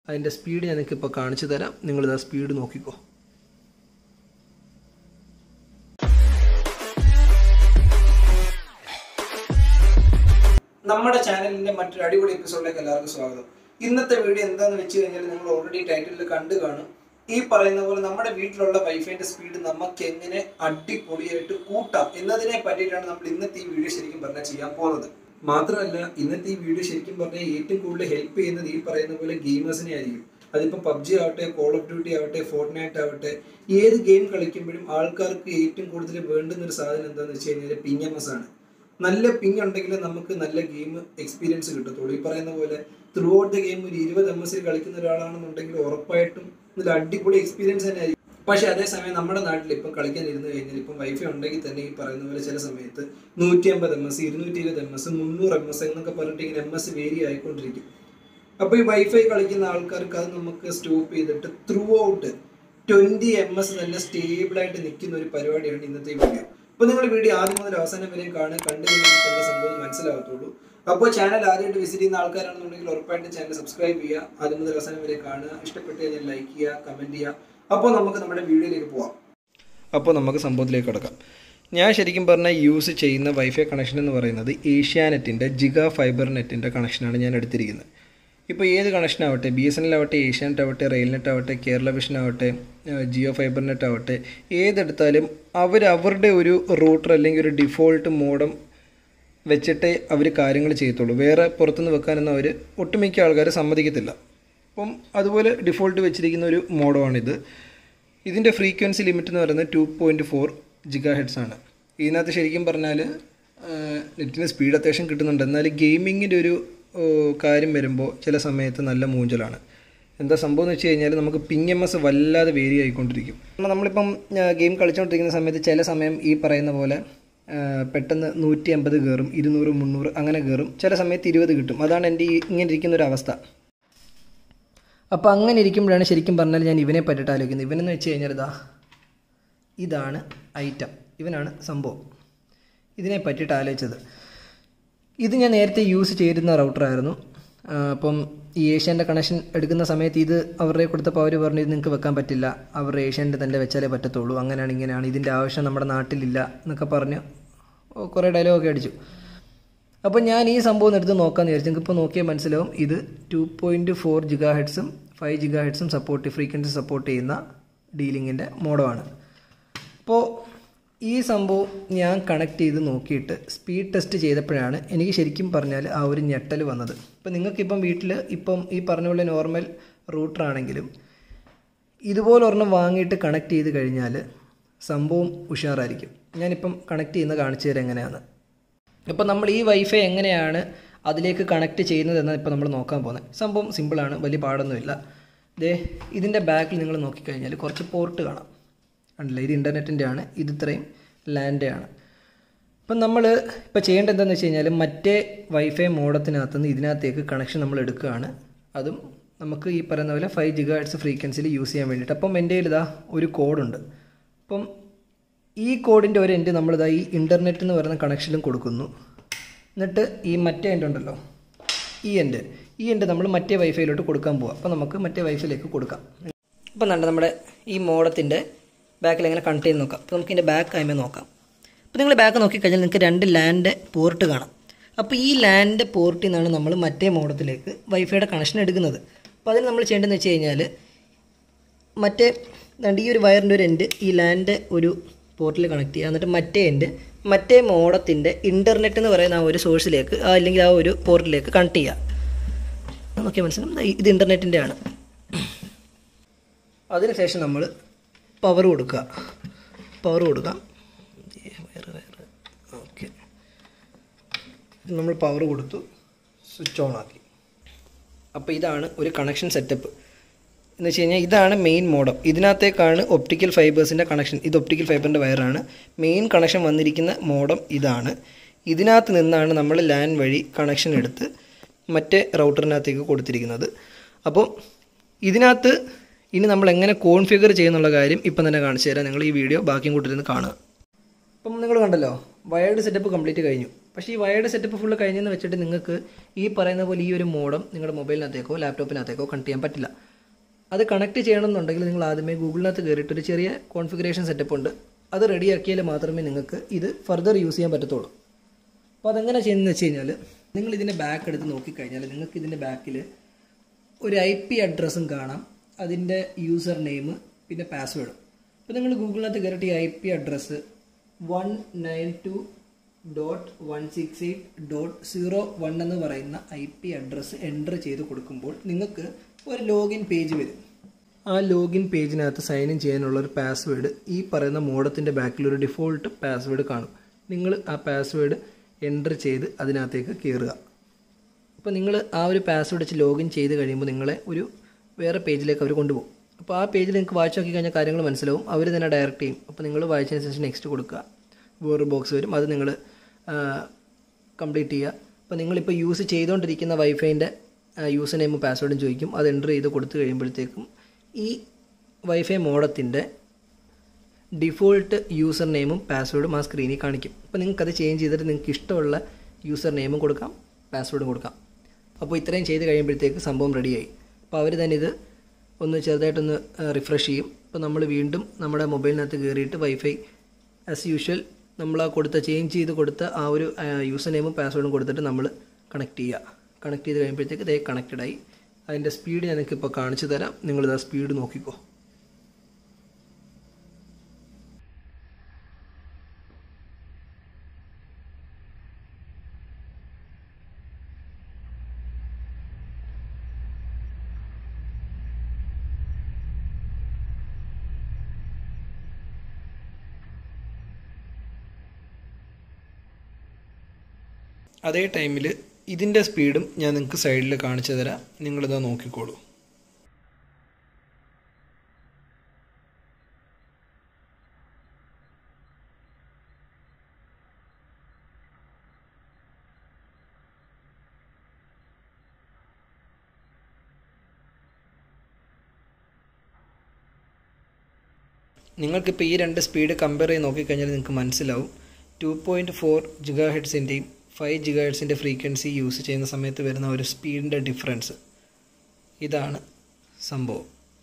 അതിൻ്റെ സ്പീഡ് ഞാൻ നിങ്ങൾക്ക് ഇപ്പോൾ കാണിച്ചു തരാം നിങ്ങളിത് ആ സ്പീഡ് നോക്കിക്കോ നമ്മുടെ ചാനലിന്റെ മറ്റൊരു അടിപൊളി എപ്പിസോഡിലേക്ക് എല്ലാവർക്കും സ്വാഗതം ഇന്നത്തെ വീഡിയോ എന്താന്ന് വെച്ച് കഴിഞ്ഞാൽ നിങ്ങൾ ഓൾറെഡി ടൈറ്റിലിൽ കണ്ടു കാണും ഈ പറയുന്ന പോലെ നമ്മുടെ വീട്ടിലുള്ള വൈഫൈന്റെ സ്പീഡ് നമുക്ക് എങ്ങനെ അടിപൊളിയായിട്ട് കൂട്ടാം എന്നതിനെ പറ്റിയിട്ടാണ് നമ്മൾ ഇന്നത്തെ ഈ വീഡിയോ ശരിക്കും പറഞ്ഞാൽ ചെയ്യാൻ പോകുന്നത് മാത്രമല്ല ഇന്നത്തെ ഈ വീഡിയോ ശരിക്കും പറഞ്ഞാൽ ഏറ്റവും കൂടുതൽ ഹെൽപ്പ് ചെയ്യുന്നത് ഈ പറയുന്ന പോലെ ഗെയിമേഴ്സിനെ ആയിരിക്കും അതിപ്പോൾ പബ്ജി ആവട്ടെ കോൾ ഓഫ് ഡ്യൂട്ടി ആവട്ടെ ഫോർട്ട്നൈറ്റ് ആവട്ടെ ഏത് ഗെയിം കളിക്കുമ്പോഴും ആൾക്കാർക്ക് ഏറ്റവും കൂടുതൽ വേണ്ടുന്ന ഒരു സാധനം എന്താണെന്ന് വെച്ച് കഴിഞ്ഞാൽ പിങ് എം എസ് ആണ് നല്ല പിങ് ഉണ്ടെങ്കിൽ നമുക്ക് നല്ല ഗെയിം എക്സ്പീരിയൻസ് കിട്ടത്തുള്ളൂ ഈ പറയുന്ന പോലെ ത്രൂ ഔട്ട് ദ ഗെയിം ഒരു ഇരുപത് എം എസ് കളിക്കുന്ന ഒരാളാണെന്നുണ്ടെങ്കിൽ ഉറപ്പായിട്ടും നല്ല അടിപൊളി എക്സ്പീരിയൻസ് തന്നെ ആയിരിക്കും പക്ഷെ അതേസമയം നമ്മുടെ നാട്ടിൽ ഇപ്പം കളിക്കാൻ ഇരുന്ന് കഴിഞ്ഞാൽ ഇപ്പം വൈഫൈ ഉണ്ടെങ്കിൽ തന്നെ ഈ പറയുന്ന പോലെ ചില സമയത്ത് നൂറ്റി അമ്പത് എം എസ് ഇരുന്നൂറ്റി ഇരുപത് എം എസ് മുന്നൂറ് എം എസ് എന്നൊക്കെ പറഞ്ഞിട്ട് ഇങ്ങനെ എം എസ് വേരി ആയിക്കൊണ്ടിരിക്കും അപ്പോൾ ഈ വൈഫൈ കളിക്കുന്ന ആൾക്കാർക്ക് അത് നമുക്ക് സ്റ്റോപ്പ് ചെയ്തിട്ട് throughout twenty M S തന്നെ സ്റ്റേബിൾ ആയിട്ട് നിൽക്കുന്ന ഒരു പരിപാടിയാണ് ഇന്നത്തെ ഈ വീഡിയോ അപ്പോൾ നിങ്ങൾ വീഡിയോ ആദ്യം മുതൽ അവസാനം വരെയും കാണുക കണ്ടു കഴിഞ്ഞാൽ എല്ലാ സംഭവം മനസ്സിലാകത്തുള്ളൂ അപ്പോൾ ചാനൽ ആദ്യമായിട്ട് വിസിറ്റ് ചെയ്യുന്ന ആൾക്കാരാണെന്നുണ്ടെങ്കിൽ ഉറപ്പായിട്ടും ചാനൽ സബ്സ്ക്രൈബ് ചെയ്യുക ആദ്യം മുതൽ അവസാനം വരെ കാണുക ഇഷ്ടപ്പെട്ട് കഴിഞ്ഞാൽ ലൈക്ക് ചെയ്യുക കമൻറ്റ് ചെയ്യുക അപ്പോൾ നമുക്ക് നമ്മുടെ വീഡിയോയിലേക്ക് പോവാം അപ്പോൾ നമുക്ക് സംഭവത്തിലേക്ക് കിടക്കാം ഞാൻ ശരിക്കും പറഞ്ഞാൽ യൂസ് ചെയ്യുന്ന വൈഫൈ കണക്ഷൻ എന്ന് പറയുന്നത് ഏഷ്യാനെറ്റിൻ്റെ ജിഗ ഫൈബർ നെറ്റിൻ്റെ കണക്ഷനാണ് ഞാൻ എടുത്തിരിക്കുന്നത് ഇപ്പോൾ ഏത് കണക്ഷൻ ആവട്ടെ ബി എസ് എൻ എൽ ആവട്ടെ ഏഷ്യാനെറ്റ് ആവട്ടെ റെയിൽ നെറ്റ് ആവട്ടെ കേരള വിഷൻ ആവട്ടെ ജിയോ ഫൈബർ നെറ്റ് ആവട്ടെ ഏതെടുത്താലും അവർ അവരുടെ ഒരു റൂട്ടർ അല്ലെങ്കിൽ ഒരു ഡിഫോൾട്ട് മോഡം വെച്ചിട്ടേ അവർ കാര്യങ്ങൾ ചെയ്യത്തുള്ളൂ വേറെ പുറത്തുനിന്ന് വെക്കാനൊന്നും അവർ ഒട്ടുമിക്ക ആൾക്കാർ സമ്മതിക്കത്തില്ല അപ്പം അതുപോലെ ഡിഫോൾട്ട് വെച്ചിരിക്കുന്ന ഒരു മോഡമാണിത് ഇതിൻ്റെ ഫ്രീക്വൻസി ലിമിറ്റ് എന്ന് പറയുന്നത് two point four giga hertz ആണ് ഇതിനകത്ത് ശരിക്കും പറഞ്ഞാൽ നെറ്റിന് സ്പീഡ് അത്യാവശ്യം കിട്ടുന്നുണ്ട് എന്നാൽ ഗെയിമിങ്ങിൻ്റെ ഒരു കാര്യം വരുമ്പോൾ ചില സമയത്ത് നല്ല മൂഞ്ചലാണ് എന്താ സംഭവം എന്ന് വെച്ച് കഴിഞ്ഞാൽ നമുക്ക് പിങ് എം എസ് വല്ലാതെ വേരി ആയിക്കൊണ്ടിരിക്കും കാരണം നമ്മളിപ്പം ഗെയിം കളിച്ചുകൊണ്ടിരിക്കുന്ന സമയത്ത് ചില സമയം ഈ പറയുന്ന പോലെ പെട്ടെന്ന് നൂറ്റി അമ്പത് കയറും ഇരുന്നൂറ് മുന്നൂറ് അങ്ങനെ കയറും ചില സമയത്ത് ഇരുപത് കിട്ടും അതാണ് എൻ്റെ ഈ ഇങ്ങനെ ഇരിക്കുന്ന ഒരു അവസ്ഥ അപ്പോൾ അങ്ങനെ ഇരിക്കുമ്പോഴാണ് ശരിക്കും പറഞ്ഞാൽ ഞാൻ ഇവനെ പറ്റിയിട്ട് ആലോചിക്കുന്നത് ഇവനെന്ന് വെച്ച് കഴിഞ്ഞാൽ ഇതാ ഇതാണ് ഐറ്റം ഇവനാണ് സംഭവം ഇതിനെ പറ്റിയിട്ട് ആലോചിച്ചത് ഇത് ഞാൻ നേരത്തെ യൂസ് ചെയ്തിരുന്ന റൗട്ടറായിരുന്നു അപ്പം ഈ ഏഷ്യൻ്റെ കണക്ഷൻ എടുക്കുന്ന സമയത്ത് ഇത് അവരുടെ കൊടുത്തപ്പോൾ അവർ പറഞ്ഞു ഇത് നിങ്ങൾക്ക് വെക്കാൻ പറ്റില്ല അവരുടെ ഏഷ്യൻ്റെ തന്നെ വെച്ചാലേ പറ്റത്തുള്ളൂ അങ്ങനെയാണ് ഇങ്ങനെയാണ് ഇതിൻ്റെ ആവശ്യം നമ്മുടെ നാട്ടിലില്ല എന്നൊക്കെ പറഞ്ഞ് കുറേ ഡയലോഗൊക്കെ അടിച്ചു അപ്പോൾ ഞാൻ ഈ സംഭവം എടുത്ത് നോക്കാമെന്ന് വിചാരിച്ചു നിങ്ങൾക്ക് ഇപ്പോൾ നോക്കിയാൽ മനസ്സിലാവും ഇത് ടു പോയിൻറ്റ് ഫോർ ജിഗാ ഹെഡ്സും ഫൈവ് ജിഗാ ഹെഡ്സും സപ്പോർട്ട് ഫ്രീക്വൻസി സപ്പോർട്ട് ചെയ്യുന്ന ഡീലിങ്ങിൻ്റെ മോഡമാണ് അപ്പോൾ ഈ സംഭവം ഞാൻ കണക്ട് ചെയ്ത് നോക്കിയിട്ട് സ്പീഡ് ടെസ്റ്റ് ചെയ്തപ്പോഴാണ് എനിക്ക് ശരിക്കും പറഞ്ഞാൽ ആ ഒരു ഞെട്ടൽ വന്നത് ഇപ്പം നിങ്ങൾക്കിപ്പം വീട്ടിൽ ഇപ്പം ഈ പറഞ്ഞ പോലെ നോർമൽ റൂട്ടറാണെങ്കിലും ഇതുപോലെ ഒരെണ്ണം വാങ്ങിയിട്ട് കണക്ട് ചെയ്ത് കഴിഞ്ഞാൽ സംഭവം ഉഷാറായിരിക്കും ഞാനിപ്പം കണക്ട് ചെയ്യുന്ന കാണിച്ചു തരാം എങ്ങനെയാണ് അപ്പോൾ നമ്മൾ ഈ വൈഫൈ എങ്ങനെയാണ് അതിലേക്ക് കണക്ട് ചെയ്യുന്നത് എന്നാണ് ഇപ്പോൾ നമ്മൾ നോക്കാൻ പോകുന്നത് സംഭവം സിമ്പിളാണ് വലിയ പാടൊന്നുമില്ല ദേ ഇതിൻ്റെ ബാക്കിൽ നിങ്ങൾ നോക്കിക്കഴിഞ്ഞാൽ കുറച്ച് പോർട്ട് കാണാം കണ്ടില്ല ഇത് ഇൻ്റർനെറ്റിൻ്റെ ആണ് ഇത് ഇത്രയും ലാൻഡ് ആണ് അപ്പം നമ്മൾ ഇപ്പോൾ ചെയ്യേണ്ടത് എന്താണെന്ന് വെച്ച് കഴിഞ്ഞാൽ മറ്റേ വൈഫൈ മോഡത്തിനകത്ത് നിന്ന് ഇതിനകത്തേക്ക് കണക്ഷൻ നമ്മൾ എടുക്കുകയാണ് അതും നമുക്ക് ഈ പറയുന്ന പോലെ ഫൈവ് ജിഗ ഹെഡ്സ് ഫ്രീക്വൻസിയിൽ യൂസ് ചെയ്യാൻ വേണ്ടിയിട്ട് അപ്പം എൻ്റെ ഇതാ ഒരു കോഡുണ്ട് അപ്പം ഈ കോഡിൻ്റെ ഒരു എൻഡ് നമ്മളിതാ ഈ ഇൻ്റർനെറ്റ് എന്ന് പറയുന്ന കണക്ഷനിലും കൊടുക്കുന്നു എന്നിട്ട് ഈ മറ്റേ എൻഡ് ഉണ്ടല്ലോ ഈ എൻഡ് ഈ എൻഡ് നമ്മൾ മറ്റേ വൈഫൈയിലോട്ട് കൊടുക്കാൻ പോവാം അപ്പോൾ നമുക്ക് മറ്റേ വൈഫൈയിലേക്ക് കൊടുക്കാം ഇപ്പം കണ്ട നമ്മുടെ ഈ മോഡത്തിൻ്റെ ബാക്കിൽ എങ്ങനെ കണക്ട് ചെയ്ത് നോക്കാം അപ്പോൾ നമുക്ക് ഇതിൻ്റെ ബാക്ക് ആയ്മ നോക്കാം അപ്പോൾ നിങ്ങൾ ബാക്ക് നോക്കിക്കഴിഞ്ഞാൽ നിങ്ങൾക്ക് രണ്ട് ലാൻഡ് പോർട്ട് കാണാം അപ്പോൾ ഈ ലാൻഡ് പോർട്ടിൽ നിന്നാണ് നമ്മൾ മറ്റേ മോഡത്തിലേക്ക് വൈഫൈയുടെ കണക്ഷൻ എടുക്കുന്നത് അപ്പോൾ അതിന് നമ്മൾ ചെയ്യേണ്ടതെന്ന് വെച്ച് കഴിഞ്ഞാൽ മറ്റേ ഈ ഒരു വയറിൻ്റെ ഒരു എൻഡ് ഈ ലാൻഡ് ഒരു പോർട്ടിൽ കണക്ട് ചെയ്യുക എന്നിട്ട് മറ്റേ എൻഡ് മറ്റേ മോഡത്തിൻ്റെ ഇൻ്റർനെറ്റ് എന്ന് പറയുന്ന ആ ഒരു സോഴ്സിലേക്ക് അല്ലെങ്കിൽ ആ ഒരു പോർട്ടിലേക്ക് കണക്ട് ചെയ്യുക നോക്കിയാൽ മനസ്സിലാവും ഇത് ഇൻ്റർനെറ്റിൻ്റെ ആണ് അതിനുശേഷം നമ്മൾ പവർ കൊടുക്കുക പവർ കൊടുക്കാം വേറെ വേറെ ഓക്കെ നമ്മൾ പവർ കൊടുത്തു സ്വിച്ച് ഓൺ ആക്കി അപ്പോൾ ഇതാണ് ഒരു കണക്ഷൻ സെറ്റപ്പ് എന്ന് വെച്ച് കഴിഞ്ഞാൽ ഇതാണ് മെയിൻ മോഡം ഇതിനകത്തേക്കാണ് ഒപ്റ്റിക്കൽ ഫൈബേഴ്സിൻ്റെ കണക്ഷൻ ഇത് ഒപ്റ്റിക്കൽ ഫൈബറിൻ്റെ വയറാണ് മെയിൻ കണക്ഷൻ വന്നിരിക്കുന്ന മോഡം ഇതാണ് ഇതിനകത്ത് നിന്നാണ് നമ്മൾ ലാൻ വഴി കണക്ഷൻ എടുത്ത് മറ്റേ റൗട്ടറിനകത്തേക്ക് കൊടുത്തിരിക്കുന്നത് അപ്പോൾ ഇതിനകത്ത് ഇനി നമ്മൾ എങ്ങനെ കോൺഫിഗർ ചെയ്യുന്നുള്ള കാര്യം ഇപ്പം തന്നെ കാണിച്ചു തരാം നിങ്ങൾ ഈ വീഡിയോ ബാക്കിയും കൂട്ടിരുന്ന് കാണുക അപ്പം നിങ്ങൾ കണ്ടല്ലോ വയർഡ് സെറ്റപ്പ് കംപ്ലീറ്റ് കഴിഞ്ഞു പക്ഷേ ഈ വയർഡ് സെറ്റപ്പ് ഫുള്ള് കഴിഞ്ഞെന്ന് വെച്ചിട്ട് നിങ്ങൾക്ക് ഈ പറയുന്ന പോലെ ഈ ഒരു മോഡം നിങ്ങളുടെ മൊബൈലിനകത്തേക്കോ ലാപ്ടോപ്പിനകത്തേക്കോ കണക്ട് ചെയ്യാൻ പറ്റില്ല അത് കണക്ട് ചെയ്യണമെന്നുണ്ടെങ്കിൽ നിങ്ങൾ ആദ്യമേ ഗൂഗിളിനകത്ത് കയറിയിട്ട് ഒരു ചെറിയ കോൺഫിഗറേഷൻ സെറ്റപ്പ് ഉണ്ട് അത് റെഡിയാക്കിയാൽ മാത്രമേ നിങ്ങൾക്ക് ഇത് ഫർദർ യൂസ് ചെയ്യാൻ പറ്റത്തുള്ളൂ അപ്പോൾ അതെങ്ങനെ ചെയ്യുന്നതെന്ന് വെച്ച് കഴിഞ്ഞാൽ നിങ്ങൾ ഇതിൻ്റെ ബാക്ക് എടുത്ത് നോക്കിക്കഴിഞ്ഞാൽ നിങ്ങൾക്ക് ഇതിൻ്റെ ബാക്കിൽ ഒരു ഐ പി അഡ്രസ്സും കാണാം അതിൻ്റെ യൂസർ നെയിം പിന്നെ പാസ്വേഡും അപ്പോൾ നിങ്ങൾ ഗൂഗിളിനകത്ത് കയറിയിട്ട് ഈ I P address one nine two dot one six eight dot zero one എന്ന് പറയുന്ന ഐ പി അഡ്രസ്സ് എൻ്റർ ചെയ്ത് കൊടുക്കുമ്പോൾ നിങ്ങൾക്ക് ഒരു ലോഗിൻ പേജ് വരും ആ ലോഗിൻ പേജിനകത്ത് സൈൻ ഇൻ ചെയ്യാനുള്ള ഒരു പാസ്വേഡ് ഈ പറയുന്ന മോഡത്തിൻ്റെ ബാക്കിൽ ഒരു ഡിഫോൾട്ട് പാസ്വേഡ് കാണും നിങ്ങൾ ആ പാസ്വേഡ് എൻ്റർ ചെയ്ത് അതിനകത്തേക്ക് കയറുക അപ്പോൾ നിങ്ങൾ ആ ഒരു പാസ്വേഡ് വെച്ച് ലോഗിൻ ചെയ്ത് കഴിയുമ്പോൾ നിങ്ങളെ ഒരു വേറെ പേജിലേക്ക് അവർ കൊണ്ടുപോകും അപ്പോൾ ആ പേജിൽ നിങ്ങൾക്ക് വായിച്ച് നോക്കി കഴിഞ്ഞാൽ കാര്യങ്ങൾ മനസ്സിലാവും അവർ തന്നെ ഡയറക്റ്റ് ചെയ്യും അപ്പോൾ നിങ്ങൾ വായിച്ചതിന് ശേഷം നെക്സ്റ്റ് കൊടുക്കുക വേറൊരു ബോക്സ് വരും അത് നിങ്ങൾ കംപ്ലീറ്റ് ചെയ്യുക അപ്പോൾ നിങ്ങളിപ്പോൾ യൂസ് ചെയ്തുകൊണ്ടിരിക്കുന്ന വൈഫൈൻ്റെ യൂസർ നെയിമും പാസ്വേഡും ചോദിക്കും അത് എൻ്റർ ചെയ്ത് കൊടുത്തു കഴിയുമ്പോഴത്തേക്കും ഈ വൈഫൈ മോഡത്തിൻ്റെ ഡിഫോൾട്ട് യൂസർ നെയിമും പാസ്വേഡും ആ സ്ക്രീനിൽ കാണിക്കും അപ്പോൾ നിങ്ങൾക്ക് അത് ചേഞ്ച് ചെയ്തിട്ട് നിങ്ങൾക്ക് ഇഷ്ടമുള്ള യൂസർ നെയിമും കൊടുക്കാം പാസ്വേഡും കൊടുക്കാം അപ്പോൾ ഇത്രയും ചെയ്ത് കഴിയുമ്പോഴത്തേക്ക് സംഭവം റെഡിയായി അപ്പോൾ അവർ തന്നെ ഇത് ഒന്ന് ചെറുതായിട്ടൊന്ന് റിഫ്രഷ് ചെയ്യും അപ്പോൾ നമ്മൾ വീണ്ടും നമ്മുടെ മൊബൈലിനകത്ത് കയറിയിട്ട് വൈഫൈ ആസ് യൂഷ്വൽ നമ്മൾ ആ കൊടുത്ത ചേഞ്ച് ചെയ്ത് കൊടുത്ത ആ ഒരു യൂസർ നെയിമും പാസ്വേഡും കൊടുത്തിട്ട് നമ്മൾ കണക്ട് ചെയ്യുക കണക്ട് ചെയ്ത് കഴിയുമ്പോഴത്തേക്ക് ഇതേ കണക്റ്റഡ് ആയി അതിൻ്റെ സ്പീഡ് ഞാനൊക്കെ കാണിച്ചു തരാം നിങ്ങളിത് ആ സ്പീഡ് നോക്കിക്കോ അതേ ടൈമിൽ ഇതിൻ്റെ സ്പീഡും ഞാൻ നിങ്ങൾക്ക് സൈഡിൽ കാണിച്ചു തരാം നിങ്ങളിതാ നോക്കിക്കോളൂ നിങ്ങൾക്കിപ്പോൾ ഈ രണ്ട് സ്പീഡ് കമ്പയർ ചെയ്ത് നോക്കിക്കഴിഞ്ഞാൽ നിങ്ങൾക്ക് മനസ്സിലാവും ടു പോയിൻറ്റ് ഫോർ ജിഗാ ഹെഡ്സിൻ്റെയും ഫൈവ് ജിഗാ ഹെഡ്സിൻ്റെ ഫ്രീക്വൻസി യൂസ് ചെയ്യുന്ന സമയത്ത് വരുന്ന ഒരു സ്പീഡിൻ്റെ ഡിഫറൻസ് ഇതാണ് സംഭവം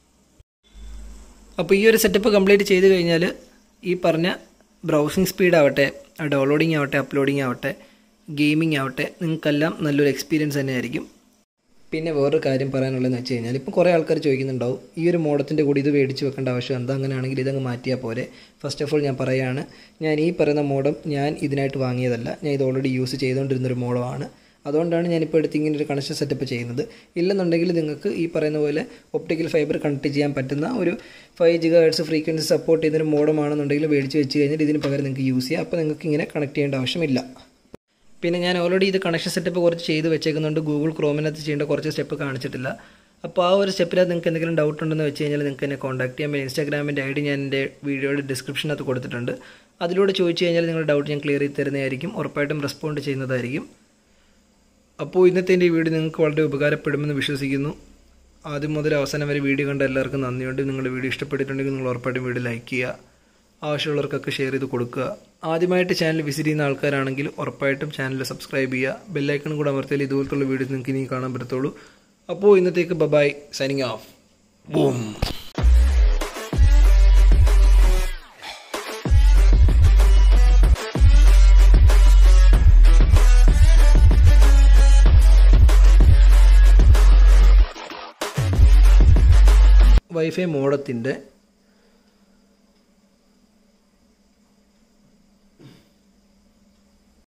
അപ്പോൾ ഈ ഒരു സെറ്റപ്പ് കംപ്ലീറ്റ് ചെയ്ത് കഴിഞ്ഞാൽ ഈ പറഞ്ഞ ബ്രൗസിങ് സ്പീഡ് ആവട്ടെ ഡൗൺലോഡിങ് ആവട്ടെ അപ്ലോഡിങ് ആവട്ടെ ഗെയിമിംഗ് ആവട്ടെ നിങ്ങൾക്കെല്ലാം നല്ലൊരു എക്സ്പീരിയൻസ് തന്നെയായിരിക്കും പിന്നെ വേറൊരു കാര്യം പറയാനുള്ളതെന്ന് വെച്ച് കഴിഞ്ഞാൽ ഇപ്പോൾ കുറേ ആൾക്കാർ ചോദിക്കുന്നുണ്ടാവും ഈ ഒരു മോഡത്തിൻ്റെ കൂടി ഇത് മേടിച്ച് വെക്കേണ്ട ആവശ്യം എന്താ അങ്ങനെയാണെങ്കിൽ ഇതങ്ങ് മാറ്റിയാൽ പോരെ ഫസ്റ്റ് ഓഫ് ഓൾ ഞാൻ പറയുകയാണ് ഞാൻ ഈ പറയുന്ന മോഡം ഞാൻ ഇതിനായിട്ട് വാങ്ങിയതല്ല ഞാൻ ഇത് ഓൾറെഡി യൂസ് ചെയ്തുകൊണ്ടിരുന്നൊരു മോഡമാണ് അതുകൊണ്ടാണ് ഞാനിപ്പോൾ എടുത്ത് ഇങ്ങനെ ഒരു കണക്ഷൻ സെറ്റപ്പ് ചെയ്യുന്നത് ഇല്ലെന്നുണ്ടെങ്കിൽ നിങ്ങൾക്ക് ഈ പറയുന്ന പോലെ ഒപ്റ്റിക്കൽ ഫൈബർ കണക്ട് ചെയ്യാൻ പറ്റുന്ന ഒരു five giga hertz frequency support ചെയ്യുന്നൊരു മോഡമാണെന്നുണ്ടെങ്കിൽ മേടിച്ച് വെച്ച് കഴിഞ്ഞാൽ ഇതിന് പകരം നിങ്ങൾക്ക് യൂസ് ചെയ്യാം അപ്പോൾ നിങ്ങൾക്ക് ഇങ്ങനെ കണക്ട് ചെയ്യേണ്ട ആവശ്യമില്ല പിന്നെ ഞാൻ ഓൾറെഡി ഇത് കണക്ഷൻ സെറ്റപ്പ് കുറച്ച് ചെയ്ത് വെച്ചേക്കുന്നുണ്ട് ഗൂഗിൾ ക്രോമിനകത്ത് ചെയ്യേണ്ട കുറച്ച് സ്റ്റെപ്പ് കാണിച്ചിട്ടില്ല അപ്പോൾ ആ ഒരു സ്റ്റെപ്പിനകത്ത് നിങ്ങൾക്ക് എന്തെങ്കിലും ഡൗട്ട് ഉണ്ടെന്ന് വെച്ച് കഴിഞ്ഞാൽ നിങ്ങൾക്ക് എന്നെ കോൺടാക്ട് ചെയ്യാം ഇൻസ്റ്റാഗ്രാമിൻ്റെ ഐ ഡി ഞാൻ എൻ്റെ വീഡിയോയുടെ ഡിസ്ക്രിപ്ഷനകത്ത് കൊടുത്തിട്ടുണ്ട് അതിലൂടെ ചോദിച്ചു കഴിഞ്ഞാൽ നിങ്ങളുടെ ഡൗട്ട് ഞാൻ ക്ലിയർ ചെയ്ത് തരുന്നതായിരിക്കും ഉറപ്പായിട്ടും റെസ്പോണ്ട് ചെയ്യുന്നതായിരിക്കും അപ്പോൾ ഇന്നത്തെ എൻ്റെ ഈ വീഡിയോ നിങ്ങൾക്ക് വളരെ ഉപകാരപ്പെടുമെന്ന് വിശ്വസിക്കുന്നു ആദ്യം മുതൽ അവസാനം വരെ വീഡിയോ കണ്ട എല്ലാവർക്കും നന്ദിയുണ്ട് നിങ്ങളുടെ വീഡിയോ ഇഷ്ടപ്പെട്ടിട്ടുണ്ടെങ്കിൽ നിങ്ങൾ ഉറപ്പായിട്ടും വീഡിയോ ലൈക്ക് ചെയ്യുക ആവശ്യമുള്ളവർക്കൊക്കെ ഷെയർ ചെയ്ത് കൊടുക്കുക ആദ്യമായിട്ട് ചാനൽ വിസിറ്റ് ചെയ്യുന്ന ആൾക്കാരാണെങ്കിൽ ഉറപ്പായിട്ടും ചാനൽ സബ്സ്ക്രൈബ് ചെയ്യുക ബെല്ലൈക്കണും കൂടെ അമർത്തിയാൽ ഇതുപോലത്തുള്ള വീഡിയോസ് നിങ്ങൾക്ക് ഇനി കാണാൻ പറ്റത്തുള്ളൂ അപ്പോൾ ഇന്നത്തേക്ക് bye bye signing off Boom wifi മോഡത്തിൻ്റെ